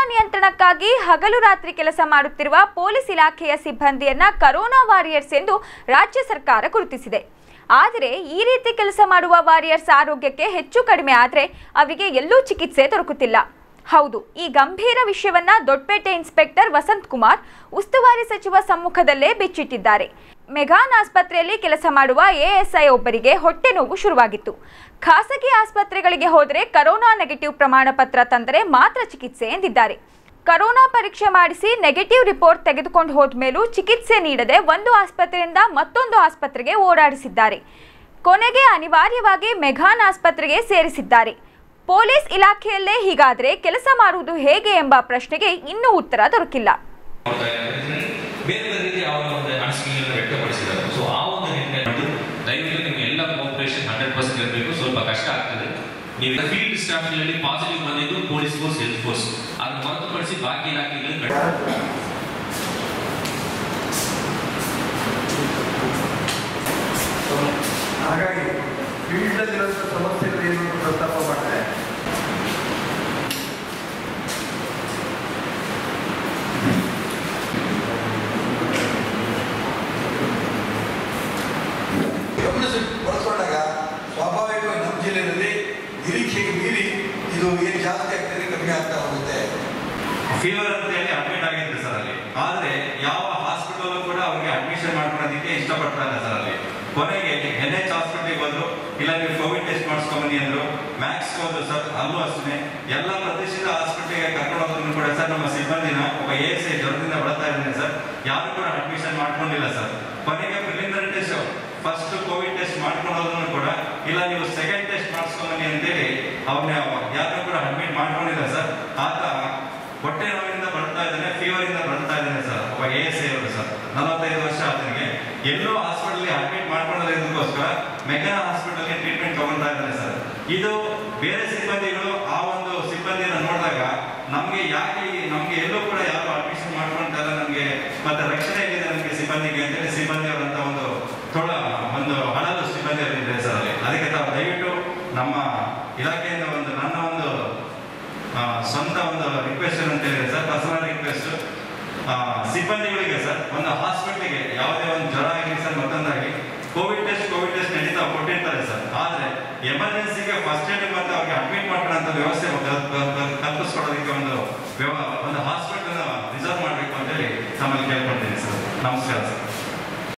ನಿಯಂತ್ರಣಕ್ಕಾಗಿ ಹಗಲು ರಾತ್ರಿ ಕೆಲಸ ಮಾಡುತ್ತಿರುವ ಪೊಲೀಸ್ ಇಲಾಖೆಯ ಸಿಬ್ಬಂದಿಯನ್ನ ಕರೋನಾ ವಾರಿಯರ್ಸ್ ಎಂದು ರಾಜ್ಯ ಸರ್ಕಾರ ಗುರುತಿಸಿದೆ ಆದರೆ ಈ ರೀತಿ ಕೆಲಸ ಮಾಡುವ ವಾರಿಯರ್ಸ್ ಆರೋಗ್ಯಕ್ಕೆ ಹೆಚ್ಚು ಕಡಿಮೆ ಆದರೆ ಅವರಿಗೆ ಎಲ್ಲೂ ಚಿಕಿತ್ಸೆ ದೊರಕುತ್ತಿಲ್ಲ ಹೌದು ಈ ಗಂಭೀರ ವಿಷಯವನ್ನ ದೊಡ್ಡಪೇಟೆ ಇನ್ಸ್ಪೆಕ್ಟರ್ ವಸಂತ್ ಕುಮಾರ್ ಉಸ್ತುವಾರಿ ಸಚಿವ ಸಮ್ಮುಖದಲ್ಲೇ ಬಿಚ್ಚಿಟ್ಟಿದ್ದಾರೆ ಮೆಗಾನ್ ಆಸ್ಪತ್ರೆಯಲ್ಲಿ ಕೆಲಸ ಮಾಡುವ ಎಎಸ್ಐ ಒಬ್ಬರಿಗೆ ಹೊಟ್ಟೆ ನೋವು ಶುರುವಾಗಿತ್ತು ಖಾಸಗಿ ಆಸ್ಪತ್ರೆಗಳಿಗೆ ಹೋದರೆ ಕರೋನಾ ನೆಗೆಟಿವ್ ಪ್ರಮಾಣ ಪತ್ರ ತಂದರೆ ಮಾತ್ರ ಚಿಕಿತ್ಸೆ ಎಂದಿದ್ದಾರೆ ಕರೋನಾ ಪರೀಕ್ಷೆ ಮಾಡಿಸಿ ನೆಗೆಟಿವ್ ರಿಪೋರ್ಟ್ ತೆಗೆದುಕೊಂಡು ಹೋದ ಮೇಲೂ ಚಿಕಿತ್ಸೆ ನೀಡದೆ ಒಂದು ಆಸ್ಪತ್ರೆಯಿಂದ ಮತ್ತೊಂದು ಆಸ್ಪತ್ರೆಗೆ ಓಡಾಡಿಸಿದ್ದಾರೆ ಕೊನೆಗೆ ಅನಿವಾರ್ಯವಾಗಿ ಮೆಘಾನ್ ಆಸ್ಪತ್ರೆಗೆ ಸೇರಿಸಿದ್ದಾರೆ ಪೊಲೀಸ್ ಇಲಾಖೆಯಲ್ಲೇ ಹೀಗಾದರೆ ಕೆಲಸ ಮಾಡುವುದು ಹೇಗೆ ಎಂಬ ಪ್ರಶ್ನೆಗೆ ಇನ್ನೂ ಉತ್ತರ ದೊರಕಿಲ್ಲ ನೋಡ್ತಾ ಇದ್ದಾರೆ. ಬೇರೆ ಬೇರೆ ರೀತಿ ಅವರ ಒಂದು ಅನಿಸಿಕೆಗಳನ್ನು ವ್ಯಕ್ತಪಡಿಸಿದ್ದಾರೆ ಸೊ ಆ ಒಂದು ನಿಟ್ಟಿನಲ್ಲಿ ದಯವಿಟ್ಟು ನಿಮ್ಗೆ ಎಲ್ಲ ಕೋಪರೇಷನ್ ಹಂಡ್ರೆಡ್ ಪರ್ಸೆಂಟ್ ಇರಬೇಕು ಸ್ವಲ್ಪ ಕಷ್ಟ ಆಗ್ತದೆ ನೀವು ಫೀಲ್ಡ್ ಸ್ಟಾಫ್ಗಳಲ್ಲಿ ಪಾಸಿಟಿವ್ ಬಂದಿದ್ದು ಪೊಲೀಸ್ ಫೋರ್ಸ್ ಹೆಲ್ತ್ ಫೋರ್ಸ್ ಅದನ್ನು ಹೊರತುಪಡಿಸಿ ಬಾಕಿ ಇಲಾಖೆಗಳಲ್ಲಿ ಕಡಿಮೆ. ಹಾಗಾಗಿ ಫೀಲ್ಡಲ್ಲಿರುವಂಥ ಸಮಸ್ಯೆಗಳು ಏನು ಅಂತ ಪ್ರಸ್ತಾಪ ಮಾಡ್ತಾರೆ ಗಮನಿಸಿ ಬಳಸ್ಕೊಂಡಾಗ ಸ್ವಾಭಾವಿಕವಾಗಿ ನಮ್ಮ ಜಿಲ್ಲೆಯಲ್ಲಿ ನಿರೀಕ್ಷೆಗೆ ಮೀರಿ ಇದು ಏನು ಜಾಸ್ತಿ ಆಗ್ತದೆ ಕಡಿಮೆ ಆಗ್ತಾ ಹೋಗುತ್ತೆ ಫೀವರ್ ಅಂತ ಹೇಳಿ ಅಡ್ಮಿಟ್ ಆಗಿದ್ರು ಸರ್ ಅಲ್ಲಿ ಆದ್ರೆ ಯಾವ ಹಾಸ್ಪಿಟಲ್ ಕೂಡ ಅವ್ರಿಗೆ ಅಡ್ಮಿಷನ್ ಮಾಡ್ಕೊಳೋದಕ್ಕೆ ಇಷ್ಟಪಡ್ತಾ ಇಲ್ಲ ಸರ್ ಅಲ್ಲಿ ಕೊನೆಗೆ ಎನ್ ಎಚ್ ಹಾಸ್ಪಿಟಲ್ಗೆ ಬಂದ್ರು ಇಲ್ಲ ನೀವು ಕೋವಿಡ್ ಟೆಸ್ಟ್ ಮಾಡಿಸ್ಕೊಂಬನ್ನಿ ಅಂದ್ರು ಮ್ಯಾಕ್ಸ್ ಹೋದ್ರು ಸರ್ ಅಲ್ಲೂ ಅಷ್ಟೇ ಎಲ್ಲ ಪ್ರತಿಷ್ಠಿತ ಹಾಸ್ಪಿಟಲ್ಗೆ ಕರ್ಕೊಂಡು ಹೋದ್ರು ಕೂಡ ಸರ್ ನಮ್ಮ ಸಿಬ್ಬಂದಿನ ಒಬ್ಬ ಎ ಎಸ್ ಐ ಜ್ವರದಿಂದ ಬಳಸ್ತಾ ಇದ್ದೀನಿ ಸರ್ ಯಾರು ಕೂಡ ಅಡ್ಮಿಷನ್ ಮಾಡ್ಕೊಂಡಿಲ್ಲ ಸರ್ ಕೊನೆಗೆ preliminary test first covid test ಮಾಡ್ಕೊಂಡು ಹೋದ್ರು ಕೂಡ ಇಲ್ಲ ನೀವು ಸೆಕೆಂಡ್ ಟೆಸ್ಟ್ ಮಾಡಿಸ್ಕೊಂಬನ್ನಿ ಅಂತೇಳಿ ಅವ್ರನ್ನ ಯಾರು ಕೂಡ ಅಡ್ಮಿಟ್ ಮಾಡ್ಕೊಂಡಿಲ್ಲ ಸರ್ ಆತ ಹೊಟ್ಟೆ ನೋವಿನಿಂದ ಬರ್ತಾ ಇದ್ದಾನೆ ಫೀವರ್ ಇಂದ ಬರ್ತಾ ಇದ್ದಾನೆ ಸರ್ ಒಬ್ಬ ಎ ಎಸ್ ಐ ಅವರು ಸರ್ ನಲವತ್ತೈದು ವರ್ಷ ಆತನಿಗೆ ಎಲ್ಲೋ ಹಾಸ್ಪಿಟಲ್ ಅಡ್ಮಿಟ್ ಮಾಡ್ಕೊಳ್ಳೋದಕ್ಕೋಸ್ಕರ ಮೆಗಾ ಹಾಸ್ಪಿಟಲ್ಗೆ ಟ್ರೀಟ್ಮೆಂಟ್ ತಗೊಂತಾ ಇದ್ದಾನೆ ಸರ್ ಇದು ಬೇರೆ ಸಿಬ್ಬಂದಿಗಳು ಆ ಒಂದು ಸಿಬ್ಬಂದಿಯನ್ನು ನೋಡಿದಾಗ ನಮಗೆ ಯಾಕೆ ಈ- ನಮ್ಗೆ ಎಲ್ಲೂ ಕೂಡ ಯಾರು ಅಡ್ಮಿಷನ್ ಮಾಡ್ಕೊಂತಾ ಇಲ್ಲ ನಮಗೆ ಮತ್ತೆ ರಕ್ಷಣೆ ಇದೆ ನಮಗೆ ಸಿಬ್ಬಂದಿಗೆ ಅಂತೇಳಿ ಸಿಬ್ಬಂದಿ ಅವರಂತ ಒಂದು ಥೋಡ ಒಂದು ಹಣದ ಸಿಬ್ಬಂದಿ ಅವರಿದ್ದಾರೆ ಸರ್ ಅಲ್ಲಿ ಅದಕ್ಕೆ ತಾವು ದಯವಿಟ್ಟು ನಮ್ಮ ಇಲಾಖೆಯಿಂದ ಒಂದು ನನ್ನ ಒಂದು ಆ, ಸ್ವಂತ ಒಂದು ರಿಕ್ವೆಸ್ಟ್ ಅಂತ ಹೇಳಿದ್ರೆ ಸರ್ ಪರ್ಸನಲ್ ರಿಕ್ವೆಸ್ಟ್ ಸಿಬ್ಬಂದಿಗಳಿಗೆ ಸರ್ ಒಂದು ಹಾಸ್ಪಿಟ್ಲಿಗೆ ಯಾವುದೇ ಒಂದು ಜ್ವರ ಆಗಲಿ ಸರ್ ಮತ್ತೊಂದಾಗಲಿ ಕೋವಿಡ್ ಟೆಸ್ಟ್ ಕೋವಿಡ್ ಟೆಸ್ಟ್ ನಡೀತಾ ಕೊಟ್ಟಿರ್ತಾರೆ ಸರ್ ಆದ್ರೆ ಎಮರ್ಜೆನ್ಸಿಗೆ ಫಸ್ಟ್ ಏಡ್ ಮತ್ತೆ ಅವ್ರಿಗೆ ಅಡ್ಮಿಟ್ ಮಾಡ್ಕೊಳ್ಳೋ ವ್ಯವಸ್ಥೆ ಕಲ್- ಕಲ್- ಕಲ್- ಕಲ್ಪಿಸ್ಕೊಡೋದಕ್ಕೆ ಒಂದು ವ್ಯವ ಒಂದು ಹಾಸ್ಪಿಟಲ್ ರಿಸರ್ವ್ ಮಾಡಬೇಕು ಅಂತೇಳಿ ತಮ್ಮಲ್ಲಿ ಕೇಳ್ಕೊಳ್ತೀನಿ ಸರ್ ನಮಸ್ಕಾರ ಸರ್